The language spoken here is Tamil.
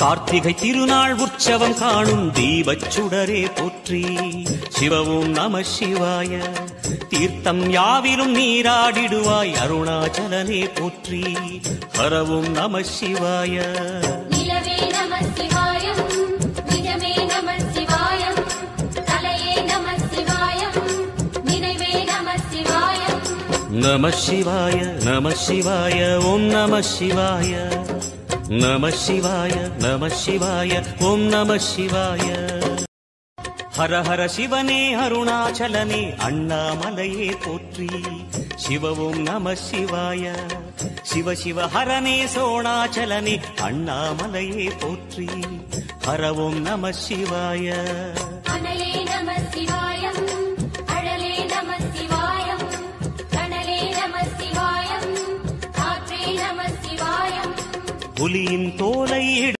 கார்த்திகை திருநாள் உற்சவம் காணும் தீபச் சுடரே போற்றி சிவவும் நம சிவாய தீர்த்தம் யாவிலும் நீராடிடுவாய் அருணாச்சலனே போற்றி ஹரவும் நம சிவாய நிலவே நம சிவாயம் நிஜமே நம சிவாயம் கலையே நம சிவாயம் நினைவே நம சிவாயம் நம சிவாய நம சிவாய ஓம் நம சிவாய நம சிவாய நம சிவாய ஓம் நம சிவாய ஹர ஹர சிவனே அருணாச்சலனே அண்ணாமலையே போற்றி சிவவும் நம சிவாய சிவ சிவ ஹரனே சோணாச்சலனே அண்ணாமலையே போற்றி ஹரவும் நம சிவாய அனலே நம சிவாயம் அழலே நம சிவாயம் கனலே நம சிவாயம் காற்றே நம சிவாயம் புலியின் தோலை